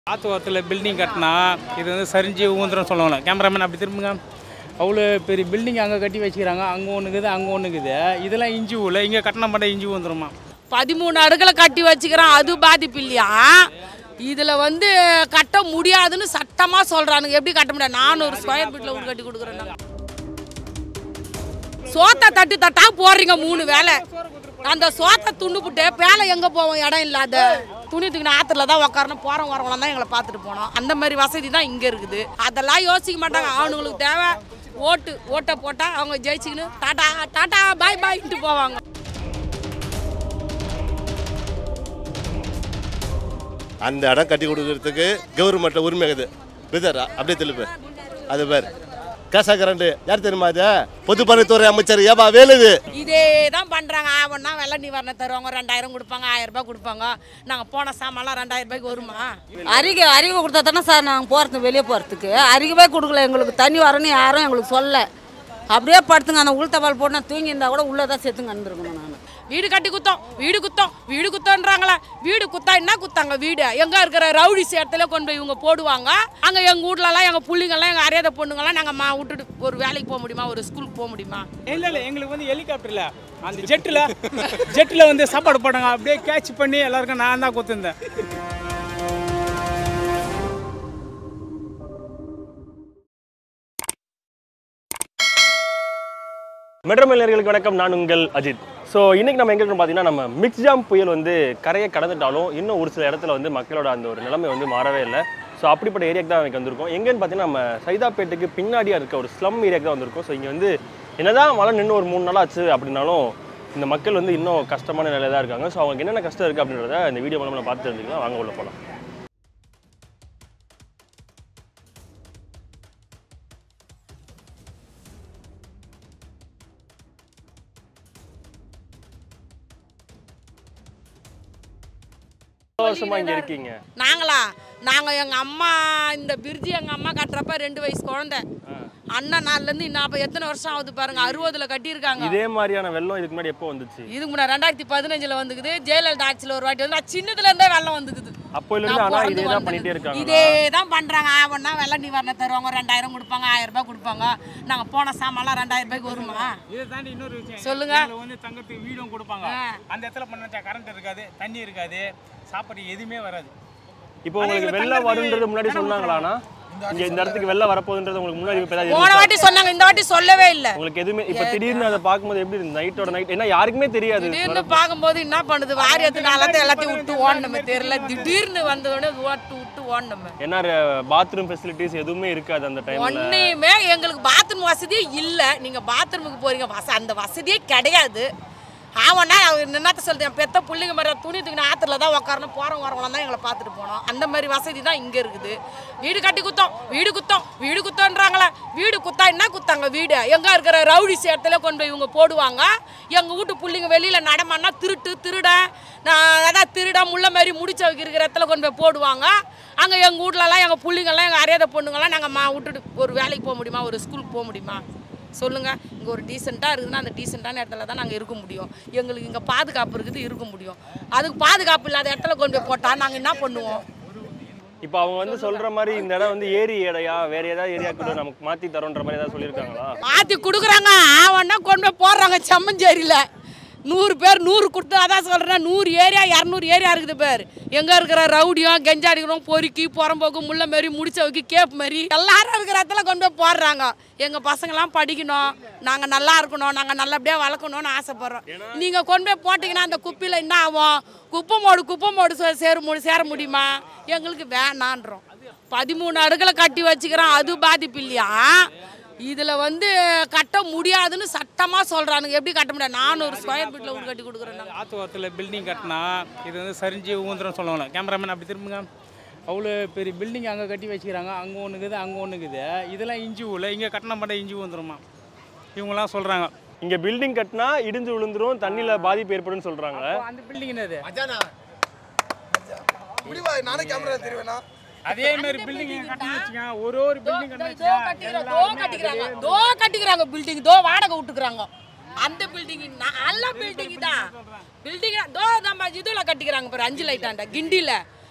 ஆற்று ஓரத்தில் பில்டிங் கட்டினா இது வந்து சரிஞ்சு ஊந்துரும் சொல்லுவாங்க கேமராமேன் அப்படி திரும்புங்க அவ்வளோ பெரிய பில்டிங் அங்கே கட்டி வச்சுக்கிறாங்க அங்கே ஒன்று இருக்குது அங்கே ஒன்று இருக்குது இதெல்லாம் இஞ்சி ஊல இங்கே கட்டின மட்டும் இஞ்சி ஊந்துருமா பதிமூணு அடுக்களை கட்டி வச்சுக்கிறான் அது பாதிப்பு இல்லையா இதில் வந்து கட்ட முடியாதுன்னு சட்டமாக சொல்கிறானுங்க எப்படி கட்ட முடியாது நானூறு ஸ்கொயர் ஃபீட்டில் வீடு கட்டி கொடுக்குறேன் சோத்தை தட்டு தட்டா போடுறீங்க மூணு வேலை அந்த சோத்தை துண்டுபுட்டு பேலை எங்கே போவோம் இடம் இல்லாத துணி தூக்கின ஆற்றுல தான் உட்காரணும் போகிறோம் வரவங்களாம் தான் எங்களை பார்த்துட்டு போனோம் அந்த மாதிரி வசதி தான் இங்கே இருக்குது அதெல்லாம் யோசிக்க மாட்டாங்க அவனுங்களுக்கு தேவை ஓட்டு ஓட்டை போட்டால் அவங்க ஜெயிச்சுக்கின்னு டாட்டா டாட்டா பாய் பாய்ன்ட்டு போவாங்க அந்த இடம் கட்டி கொடுக்கறதுக்கு கவர்மெண்ட்டில் உரிமை இருக்குது விதரா அப்படியே திருப்பு அது பேர் கேசா கரண்ட் யார் தெரியுமா அது பொதுப்பணித்துறை அமைச்சர் ஏபா வேலுது இதே தான் பண்ணுறாங்க ஆவன்னா வெள்ள நிவாரணம் தருவாங்க ரெண்டாயிரம் கொடுப்பாங்க ஆயிரம் ரூபாய் கொடுப்பாங்க நாங்கள் போன சாமான்லாம் ரெண்டாயிரம் ரூபாய்க்கு வருமா அறிக்கை அறிக்கை கொடுத்தா தானே சார் நாங்கள் போகிறது வெளியே போகிறதுக்கு அறிக்கைவே கொடுக்கல எங்களுக்கு தண்ணி வரணும்னு யாரும் எங்களுக்கு சொல்ல அப்படியே படுத்துங்க அந்த உளுத்தபால் போட்டு நான் தூங்கி இருந்தால் கூட உள்ளே தான் செத்துங்க அனுப்பிருக்கணும் நான் வீடு கட்டி குத்தோம் வீடு குத்தோம் வீடு குத்தோன்றாங்களே வீடு குத்தா என்ன குத்தாங்க வீடு எங்கே இருக்கிற ரவுடி இடத்துல கொண்டு போய் இவங்க போடுவாங்க அங்கே எங்கள் வீட்லலாம் எங்கள் பிள்ளைங்கள்லாம் எங்கள் அறியாத பொண்ணுங்கள்லாம் நாங்கள் மா விட்டுட்டு ஒரு வேலைக்கு போக முடியுமா ஒரு ஸ்கூலுக்கு போக முடியுமா இல்லை இல்லை எங்களுக்கு வந்து ஹெலிகாப்டரில் அந்த ஜெட்டில் ஜெட்டில் வந்து சாப்பாடு போட்டாங்க அப்படியே கேட்ச் பண்ணி எல்லாருக்கும் நான் தான் கொடுத்துருந்தேன் மெட்ரோமேலர்களுக்கு வணக்கம் நான் உங்கள் அஜித் ஸோ இன்னைக்கு நம்ம எங்க இருக்கோம் பார்த்தீங்கன்னா நம்ம மிக்ஸ் ஜாம் புயல் வந்து கரையை கடந்துட்டாலும் இன்னும் ஒரு சில இடத்துல வந்து மக்களோட அந்த ஒரு நிலைமை வந்து மாறவே இல்லை ஸோ அப்படிப்பட்ட ஏரியாக்கு தான் எனக்கு வந்திருக்கோம் எங்கன்னு பார்த்தீங்கன்னா நம்ம சைதாப்பேட்டுக்கு பின்னாடியா இருக்க ஒரு ஸ்லம் ஏரியாக்கு தான் வந்திருக்கோம் ஸோ இங்கே வந்து என்னதான் மழை நின்று ஒரு மூணு நாள் ஆச்சு அப்படின்னாலும் இந்த மக்கள் வந்து இன்னும் கஷ்டமான நிலையில தான் இருக்காங்க ஸோ அவங்களுக்கு என்னென்ன கஷ்டம் இருக்குது அப்படின்றத இந்த வீடியோ மூலமாக நம்ம பார்த்து தெரிஞ்சுக்கலாம் வாங்க உள்ள போகலாம் வருஷமா இங்கே இருக்கீங்க நாங்களா நாங்கள் எங்கள் அம்மா இந்த பிரிட்ஜி எங்கள் அம்மா கட்டுறப்ப ரெண்டு வயசு குழந்தை அண்ணன் நாள்லேருந்து இன்னும் அப்போ எத்தனை வருஷம் ஆகுது பாருங்க அறுபதுல கட்டியிருக்காங்க இதே மாதிரியான வெள்ளம் இதுக்கு முன்னாடி எப்போ வந்துச்சு இதுக்கு முன்னாடி ரெண்டாயிரத்தி பதினஞ்சில் வந்துக்குது ஜெயலலிதா ஆட்சியில் ஒரு வாட்டி வந்து நான் சின்னதுல இருந்தே வெள்ளம் வந்துக்குது அப்போலேருந்து நான் ஆனால் பிறந்து இதே தான் வந்தது. பண்ணிட்டே இருக்காங்க இதே தான் பண்றாங்க ஆவன்னா வெள்ள நிவாரணம் தருவாங்க ரெண்டாயிரம் கொடுப்பாங்க ஆயிரம் ரூபாய் கொடுப்பாங்க நாங்க போன சாமான்லாம் ரெண்டாயிரம் ரூபாய்க்கு வருமா இதை தாண்டி இன்னொரு விஷயம் சொல்லுங்க. இதுல வந்து தங்கத்துக்கு வீடும் கொடுப்பாங்க ஆ. அந்த இடத்துல பண்ண கரண்ட் இருக்காது தண்ணி இருக்காது சாப்பாடு எதுவுமே வராது இப்போ உங்களுக்கு வெள்ளம் வருன்றது முன்னாடி சொன்னாங்களாண்ணா இங்க இந்த இடத்துக்கு வெள்ளம் வரப்போகுதுன்றது உங்களுக்கு முன்னாடி இப்போ ஏதாவது போன இருந்துச்சா? வாட்டி சொன்னாங்க இந்த வாட்டி சொல்லவே இல்லை உங்களுக்கு எதுவுமே இப்போ திடீர்னு அதை பார்க்கும்போது எப்படி இருந்து நைட்டோட நைட் ஏன்னா யாருக்குமே தெரியாது திடீர்னு பார்க்கும்போது என்ன பண்ணுது வாரியத்து எல்லாத்தையும் எல்லாத்தையும் விட்டு ஓடணுமே தெரியல திடீர்னு வந்த உடனே ஓட்டு விட்டு ஓடணுமே ஏன்னா பாத்ரூம் ஃபெசிலிட்டிஸ் எதுவுமே இருக்காது அந்த டைம்ல ஒன்றையுமே எங்களுக்கு பாத்ரூம் வசதியே இல்லை நீங்கள் பாத்ரூமுக்கு போறீங்க வச அந்த வசதியே கிடையாது ஆவன்னா என்னத்த சொல்றது என் பெத்த பிள்ளைங்க மாதிரி துணி தூக்கின ஆற்றுல தான் உட்காரணும் போகிறோம் வரவங்களாம் தான் எங்களை பார்த்துட்டு போனோம் அந்த மாதிரி வசதி தான் இங்கே இருக்குது வீடு கட்டி குத்தோம் வீடு குத்தோம் வீடு குத்தோன்றாங்களே வீடு குத்தா என்ன குத்தாங்க வீடு எங்கே இருக்கிற ரவுடி இடத்துல கொண்டு போய் இவங்க போடுவாங்க எங்கள் வீட்டு பிள்ளைங்க வெளியில் நடமான்னா திருட்டு திருட நான் அதான் திருட முள்ள மாதிரி முடிச்ச வைக்கிற இடத்துல கொண்டு போய் போடுவாங்க அங்கே எங்கள் வீட்லலாம் எங்கள் பிள்ளைங்கள்லாம் எங்கள் அறியாத பொண்ணுங்கள்லாம் நாங்கள் மா விட்டுட்டு ஒரு வேலைக்கு போக முடியுமா ஒரு ஸ்கூலுக்கு போக முடியுமா சொல்லுங்கள் இங்கே ஒரு டீசெண்டாக இருக்குதுன்னா அந்த டீசெண்டான இடத்துல தான் நாங்கள் இருக்க முடியும் எங்களுக்கு இங்கே பாதுகாப்பு இருக்குது இருக்க முடியும் அதுக்கு பாதுகாப்பு இல்லாத இடத்துல கொண்டு போய் போட்டால் நாங்கள் என்ன பண்ணுவோம் இப்போ அவங்க வந்து சொல்ற மாதிரி இந்த இடம் வந்து ஏரி ஏடையா வேற ஏதாவது ஏரியா கூட நமக்கு மாத்தி தரோன்ற மாதிரி ஏதாவது சொல்லியிருக்காங்களா மாற்றி கொடுக்குறாங்க ஆவன்னா கொண்டு போய் போடுறாங்க செம்மஞ்சேரியில் நூறு பேர் நூறு கொடுத்து அதான் சொல்கிறேன் நூறு ஏரியா இரநூறு ஏரியா இருக்குது பேர் எங்கே இருக்கிற ரவுடியும் கெஞ்சாடிக்கிறோம் பொறுக்கி புறம்போக்கு முள்ள மாரி முடிச்ச வைக்கி கேப் மாரி எல்லாரும் இருக்கிற இடத்துல கொண்டு போய் போடுறாங்க எங்கள் பசங்களாம் படிக்கணும் நாங்கள் நல்லா இருக்கணும் நாங்கள் நல்லபடியாக வளர்க்கணும்னு ஆசைப்பட்றோம் நீங்கள் கொண்டு போய் போட்டிங்கன்னா அந்த குப்பையில் என்ன ஆகும் குப்பை மோடு குப்பை மோடு சே- சேர முடி சேர முடியுமா எங்களுக்கு வேணான்றோம் பதிமூணு அடுக்களை கட்டி வச்சுக்கிறோம் அது பாதிப்பு இல்லையா இதில் வந்து கட்ட முடியாதுன்னு சட்டமாக சொல்கிறானுங்க எப்படி கட்ட முடியாது நானூறு ஸ்கொயர் ஃபீட்டில் வீடு கட்டி கொடுக்குறேன் நாங்க. ஆற்று ஓரத்தில் பில்டிங் கட்டினா இது வந்து சரிஞ்சு ஊந்துரும் சொல்லுவாங்க கேமராமேன் அப்படி திரும்புங்க அவ்வளோ பெரிய பில்டிங் அங்கே கட்டி வச்சுக்கிறாங்க அங்கே ஒன்று இருக்குது அங்கே ஒன்று இருக்குது இதெல்லாம் இஞ்சி ஊல இங்கே கட்டின மட்டும் இஞ்சி ஊந்துருமா இவங்கெல்லாம் சொல்கிறாங்க இங்க பில்டிங் கட்டினா இடிஞ்சு விழுந்துரும் தண்ணியில பாதிப்பு ஏற்படும்னு சொல்றாங்க அந்த பில்டிங் என்னது அஜானா முடிவா நானே கேமரா தெரிவேனா அதே மாதிரி பில்டிங் கட்டி வச்சுங்க ஒரு ஒரு பில்டிங் கட்டி தோ கட்டிக்கிறாங்க தோ கட்டிக்கிறாங்க தோ கட்டிக்கிறாங்க பில்டிங் தோ வாடகை விட்டுக்கிறாங்க அந்த பில்டிங் நல்ல பில்டிங் தான் பில்டிங் தோ நம்ம இதுல கட்டிக்கிறாங்க பாரு அஞ்சு லைட்டாண்ட கிண்டியில்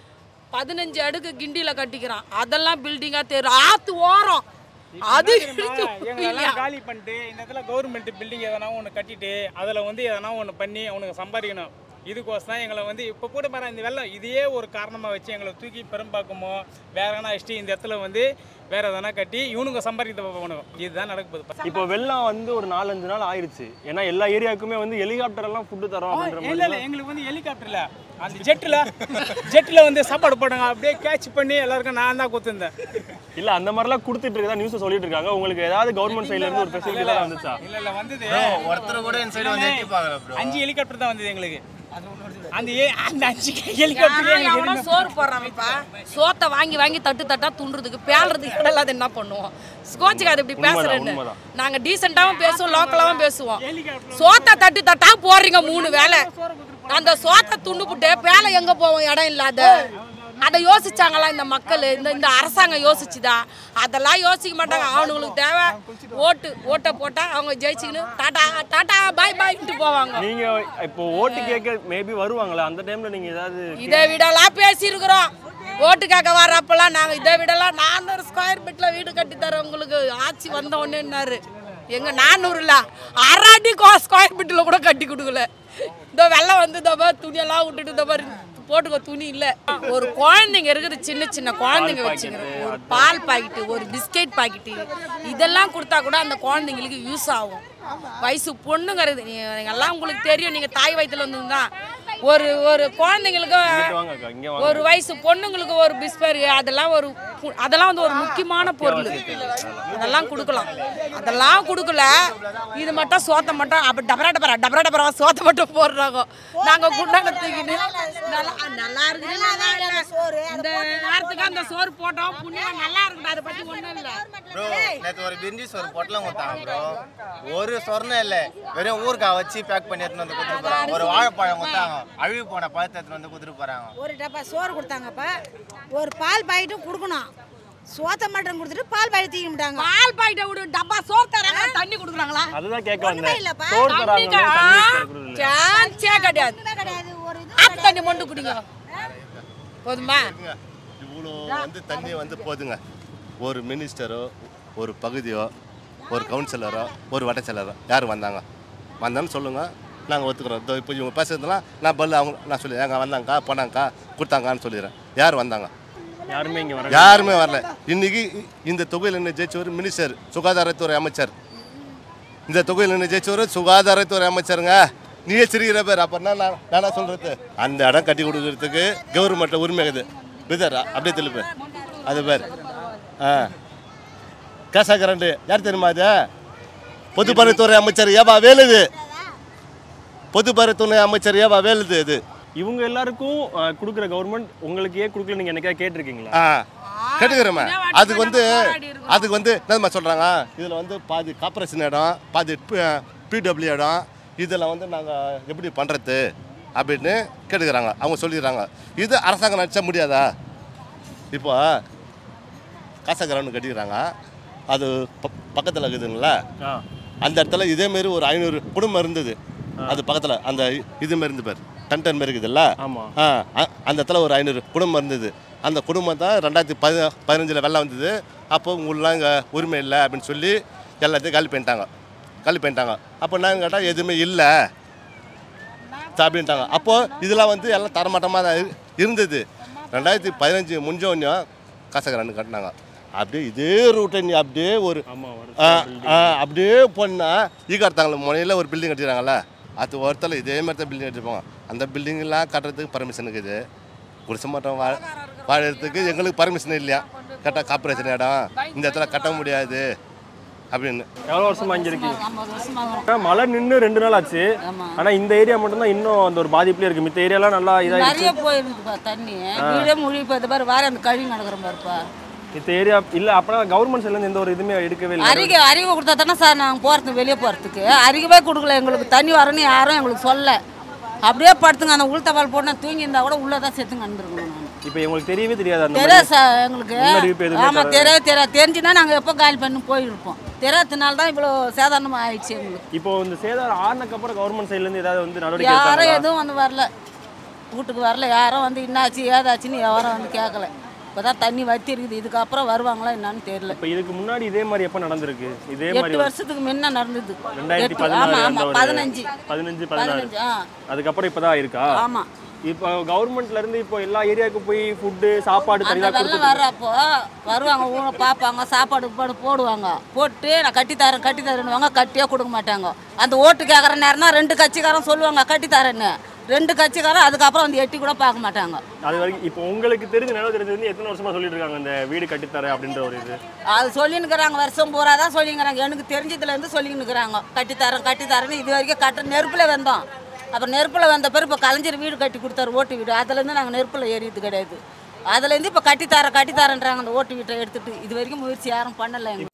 பதினஞ்சு அடுக்கு கிண்டியில கட்டிக்கிறான் அதெல்லாம் பில்டிங்கா தெரியும் ஆத்து ஓரம் அது இடிச்சு எங்களெல்லாம் காலி பண்ணிட்டு இந்த இடத்துல கவர்மெண்ட் பில்டிங் எதனா ஒன்று கட்டிட்டு அதில் வந்து எதனா ஒன்று பண்ணி அவனுக்கு சம்பாதிக்கணும் இதுக்கோசம் தான் எங்களை வந்து இப்போ கூட பாரு இந்த வெள்ளம் இதையே ஒரு காரணமாக வச்சு எங்களை தூக்கி பெரும்பாக்கமோ வேற எதனா வச்சுட்டு இந்த இடத்துல வந்து வேற எதனா கட்டி இவனுங்க சம்பாதிக்கிறத போகணும் இதுதான் நடக்க போகுது இப்போ வெள்ளம் வந்து ஒரு நாலஞ்சு நாள் ஆயிருச்சு ஏன்னா எல்லா ஏரியாவுக்குமே வந்து ஹெலிகாப்டர் எல்லாம் ஃபுட்டு தரோம் அப்படின்ற இல்ல மாதிரி இல்ல எங்களுக்கு வந்து ஹெலிகாப்டர்ல அந்த ஜெட்டில் ஜெட்டில் வந்து சாப்பாடு போட்டாங்க அப்படியே கேட்ச் பண்ணி எல்லாருக்கும் நான் தான் கொடுத்துருந்தேன் இல்ல அந்த மாதிரிலாம் கொடுத்துட்டு இருக்கதா நியூஸ் சொல்லிட்டு இருக்காங்க உங்களுக்கு ஏதாவது கவர்மெண்ட் சைடுல இருந்து ஒரு ஃபெசிலிட்டி தான் வந்துச்சா இல்ல இல்ல வந்தது ஒருத்தர் கூட இந்த சைடு வந்து எட்டி பார்க்கல ப்ரோ அஞ்சு ஹெலிகாப்டர் தான் வந்தது எங்களுக்கு அந்த ஏ- அந்த அஞ்சு ஹெலிகாப்டர் எங்களுக்கு எவனோ சோறு போடுறான்ப்பா சோத்தை வாங்கி வாங்கி தட்டு தட்டா துண்டுறதுக்கு பேளுறதுக்கு இடம் இல்லாத என்ன பண்ணுவோம் ஸ்கோச்சுக்கு இப்படி பேசுறேன்னு உண்மைதான். நாங்க டீசெண்டாவும் பேசுவோம் லோக்கலாவும் பேசுவோம் சோத்தை தட்டு தட்டா போடுறீங்க மூணு வேலை அந்த சோத்தை துண்டு புட்டு பேலை எங்க போவோம் இடம் இல்லாத அதை யோசிச்சாங்களா இந்த மக்கள் இந்த இந்த அரசாங்கம் யோசிச்சுதா அதெல்லாம் யோசிக்க மாட்டாங்க அவனுங்களுக்கு தேவை ஓட்டு ஓட்டை போட்டா அவங்க ஜெயிச்சுக்கின்னு டாடா டாடா பாய் பாய்ன்ட்டு போவாங்க நீங்க இப்போ ஓட்டு கேட்க மேபி வருவாங்களா அந்த டைம்ல நீங்க ஏதாவது இதை விடலாம் பேசியிருக்கிறோம் ஓட்டு கேட்க வர்றப்பெல்லாம் நாங்கள் இதை விடலாம் நானூறு ஸ்கொயர் ஃபீட்டில் வீடு கட்டி தரோம் உங்களுக்கு ஆட்சி வந்த உடனேன்னாரு எங்க நானூறுல அரை அடி ஸ்கொயர் ஃபீட்டில் கூட கட்டி கொடுக்கல இந்த வெள்ளம் வந்து இந்த மாதிரி துணியெல்லாம் விட்டுட்டு இந்த மாதிரி போட்டுக்கோ துணி இல்லை ஒரு குழந்தைங்க இருக்குது சின்ன சின்ன குழந்தைங்க வச்சுக்கிறோம் ஒரு பால் பாக்கெட்டு ஒரு பிஸ்கெட் பாக்கெட்டு இதெல்லாம் கொடுத்தா கூட அந்த குழந்தைங்களுக்கு யூஸ் ஆகும் வயசு பொண்ணுங்க இருக்குது நீங்க எல்லாம் உங்களுக்கு தெரியும் நீங்கள் தாய் வயித்துல வந்தீங்கன்னா ஒரு ஒரு குழந்தைங்களுக்கு வாங்க அக்கா, இங்க வாங்க ஒரு வயசு பொண்ணுங்களுக்கு ஒரு பிஸ்பர் அதெல்லாம் ஒரு பு- அதெல்லாம் வந்து ஒரு முக்கியமான பொருள் அதெல்லாம் கொடுக்கலாம் அதெல்லாம் கொடுக்கல இது மட்டும் சோத்தை மட்டும் அப்ப டபரா டபரா டபரா டபரா சோத்தை மட்டும் போடுறாங்க நாங்க குண்டான தூக்கிட்டு நல்லா நல்லா இருக்குது நல்லா இல்ல. இந்த நேரத்துக்கு அந்த சோறு போட்டோம் புண்ணியம் நல்லா இருக்குது அதை பத்தி ஒண்ணும் இல்ல ப்ரோ நேற்று ஒரு பிரிஞ்சி சோறு பொட்டலம் கொடுத்தாங்க ப்ரோ ஒரு சொர்ணம் இல்லை வெறும் ஊறுகாய் வச்சு பேக் பண்ணி எடுத்துன்னு வந்து கொடுத்துட்டு போறாங்க ஒரு வாழைப்பழம் கொடுத்தாங்க அழுகி போன பழத்தை எடுத்துன்னு வந்து கொடுத்துட்டு போறாங்க ஒரு டப்பா சோறு கொடுத்தாங்கப்பா ஒரு பால் பாக்கெட்டும் கொடுக்கணும் சோத்தை மட்டும் கொடுத்துட்டு பால் பாக்கெட் தூக்கி விட்டாங்க பால் பாக்கெட்டை விடு டப்பா சோறு தராங்க தண்ணி கொடுக்குறாங்களா அதுதான் கேட்க வந்தேன் இல்லப்பா. சோறு தராங்க தண்ணி கொடுக்குறது இல்ல. சான்ஸே கிடையாது கிடையாது ஒரு இது ஆத்து தண்ணி மொண்டு குடிங்க போதுமா இவ்வளோ வந்து தண்ணி வந்து போதுங்க ஒரு மினிஸ்டரோ ஒரு பகுதியோ ஒரு கவுன்சிலரோ ஒரு வட்டச்செலரோ யார் வந்தாங்க வந்தான்னு சொல்லுங்கள் நாங்கள் ஒத்துக்கிறோம் இதோ இப்போ இவங்க பேசுறதுலாம் நான் பல்லு அவங்க நான் சொல்லி ஏங்க வந்தாங்கக்கா போனாங்கக்கா கொடுத்தாங்கன்னு சொல்லிடுறேன் யார் வந்தாங்க யாருமே இங்க வர யாருமே வரல இன்னைக்கு இந்த தொகுதியில் என்ன ஜெயிச்சவர் மினிஸ்டர் சுகாதாரத்துறை அமைச்சர் இந்த தொகுதியில் என்ன ஜெயிச்சவர் சுகாதாரத்துறை அமைச்சருங்க நீயே சிரிக்கிற பேர் அப்போ என்ன நான் நானா சொல்கிறது அந்த இடம் கட்டி கொடுக்கறதுக்கு கவர்மெண்ட்டில் உரிமை இருக்குது விதர் அப்படியே திருப்பி அது பேர் ஆ கேசா கரண்டு யார் தெரியுமா அது பொதுப்பணித்துறை அமைச்சர் ஏவா வேலுது பொதுப்பணித்துறை அமைச்சர் ஏவா வேலுது இது இவங்க எல்லாருக்கும் அஹ், கொடுக்குற கவர்மெண்ட் உங்களுக்கு ஏன் கொடுக்கல நீங்க என்னைக்கா கேட்டிருக்கீங்களா ஆ கேட்டுக்கிறோமே அதுக்கு வந்து அதுக்கு வந்து என்னமா சொல்கிறாங்க இதில் வந்து பாதி கார்பரேஷன் இடம் பாதி பிடபிள்யூ இடம் இதில் வந்து நாங்கள் எப்படி பண்ணுறது அப்படின்னு கேட்டுக்கிறாங்க அவங்க சொல்லிடுறாங்க இது அரசாங்கம் நினச்சா முடியாதா இப்போ காசா கிரவுண்டு கட்டிக்கிறாங்க அது பக்கத்தில் இருக்குதுங்களா ஆ அந்த இடத்துல இதேமாரி ஒரு ஐநூறு குடும்பம் இருந்தது அது பக்கத்தில் அந்த இது மாரி இருந்து பேர் டன் டன் மாரி இருக்குதுல்ல ஆமா ஆ அ- அந்த இடத்துல ஒரு ஐநூறு குடும்பம் இருந்தது அந்த குடும்பம் தான் ரெண்டாயிரத்தி பதி பதினஞ்சில் வெள்ளம் வந்தது அப்போ உங்களெலாம் இங்கே உரிமை இல்லை அப்படின்னு சொல்லி எல்லாத்தையும் காலி பண்ணிட்டாங்க காலி பண்ணிட்டாங்க அப்போ என்னன்னு கேட்டால் எதுவுமே இல்லை அப்படின்ட்டாங்க அப்போது இதெல்லாம் வந்து எல்லாம் தரமாட்டமாக தான் இரு- இருந்தது ரெண்டாயிரத்தி பதினஞ்சு முடிஞ்சோடனையும் காசகரான்னு கட்டினாங்க அப்படியே இதே ரூட்டை நீ அப்படியே ஒரு ஆமா வரும் ஆ, ஆ, அப்படியே போனால் ஈகார்த்தாங்கள முனையில் ஒரு பில்டிங் கட்டிடுறாங்கல்ல அது ஒருத்தல இதே மாதிரி தான் பில்டிங் கட்டிருப்பாங்க அந்த பில்டிங்லாம் கட்டுறதுக்கு பர்மிஷன் இருக்குது குடிசை மாட்டோம் வா வாழறதுக்கு எங்களுக்கு பர்மிஷன் இல்லையா கட்ட கார்பரேஷன் இடம் இந்த இடத்துல கட்ட முடியாது அப்படின்னு எவ்வளவு வருஷமா இங்க இருக்கீங்க ஐம்பது வருஷமா வரும் ஆனா, மழை நின்று ரெண்டு நாள் ஆச்சு ஆமா. ஆனா இந்த ஏரியா மட்டும் தான் இன்னும் அந்த ஒரு பாதிப்புலயே இருக்கு மித்த ஏரியாலாம் நல்லா இதாயிடுச்சு நிறைய போயிருக்குப்பா தண்ணி வீடே முழுகி போய் பாரு வார அந்த கழுவி நடக்கிறோம் பாருப்பா மித்த ஏரியா இல்ல அப்பனா கவர்மெண்ட் சைட்ல இருந்து எந்த ஒரு இதுவுமே எடுக்கவே இல்லை அறிக்கை அறிக்கை கொடுத்தா தானே சார் நாங்கள் போகிறதுக்கு வெளியே போகிறதுக்கு அறிக்கைவே கொடுக்கல எங்களுக்கு தண்ணி வரணும் யாரும் எங்களுக்கு சொல்ல அப்படியே படுத்துங்க அந்த உளுத்தவால் போட்டு தூங்கி இருந்தா கூட உள்ளே தான் செத்துங்க அனுப்பிருக்கணும் நான் இப்போ உங்களுக்கு தெரியவே தெரியாது அந்த மாதிரி தெரியாது சார் எங்களுக்கு முன்னறிவிப்பு எதுவுமே ஆமாம் தெரியாது தெரியாது தெரிஞ்சுன்னா நாங்கள் எப்போ காலி பண்ணி போயிருப்போம் தெரியாததுனால தான் இவ்வளோ சாதாரணமாக ஆயிடுச்சு எங்களுக்கு இப்போ இந்த சேதாரம் ஆறுனக்கு அப்புறம் கவர்மெண்ட் சைடுல இருந்து ஏதாவது வந்து நடவடிக்கை யாரும் எடுத்தாங்களா எதுவும் வந்து வரல வீட்டுக்கு வரல யாரும் வந்து என்னாச்சு ஏதாச்சுன்னு யாரும் வந்து கேட்கல இப்போ தான் தண்ணி வத்தி இருக்குது இதுக்கப்புறம் வருவாங்களா என்னன்னு தெரியல இப்போ இதுக்கு முன்னாடி இதே மாதிரி எப்போ நடந்திருக்கு இதே மாதிரி எட்டு வருஷத்துக்கு முன்ன நடந்தது ரெண்டாயிரத்தி எட்டு- பதினாறு ஆமா அந்த ஆமா ஒரு பதினஞ்சு பதினஞ்சு பதினாறு பதினஞ்சு ஆ அதுக்கப்புறம் இப்பதான் இருக்கா ஆமா இப்போ கவர்மெண்ட்ல இருந்து இப்போ எல்லா ஏரியாவுக்கு போய் ஃபுட்டு சாப்பாடு அந்த தனியாக வெள்ளம் கொடுத்து வர்றப்போ வருவாங்க ஊரை பார்ப்பாங்க சாப்பாடு பாடு போடுவாங்க போட்டு நான் கட்டித்தரேன் கட்டித்தரேன்னுவாங்க கட்டியே கொடுக்க மாட்டாங்க அந்த ஓட்டு கேட்குற நேரம்னா ரெண்டு கட்சிக்காரன் சொல்லுவாங்க கட்டித்தரேன்னு ரெண்டு கட்சிக்காரன் அதுக்கப்புறம் வந்து எட்டி கூட பார்க்க மாட்டாங்க அது வரைக்கும் இப்போ உங்களுக்கு தெரிஞ்ச நிலவு தெரிஞ்சது வந்து எத்தனை வருஷமா சொல்லிட்டு இருக்காங்க இந்த வீடு கட்டித்தரேன் அப்படின்ற ஒரு இது அது சொல்லினுக்கிறாங்க வருஷம் பூரா தான் சொல்லிங்கிறாங்க எனக்கு தெரிஞ்சதுலேருந்து சொல்லினுக்கிறாங்க கட்டித்தரேன் கட்டித்தரேன்னு இது வரைக்கும் கட்ட நெருப்பில் வந்தோம் அப்புறம் நெருப்பில் வந்த பிறகு இப்போ கலைஞர் வீடு கட்டி கொடுத்தாரு ஓட்டு வீடு அதுலேருந்து நாங்கள் நெருப்பில் ஏறியது கிடையாது அதுலேருந்து இப்போ கட்டித்தரேன் கட்டித்தரேன்றாங்க அந்த ஓட்டு வீட்டை எடுத்துட்டு இது வரைக்கும் முயற்சி யாரும் பண்ணலை எங்களுக்கு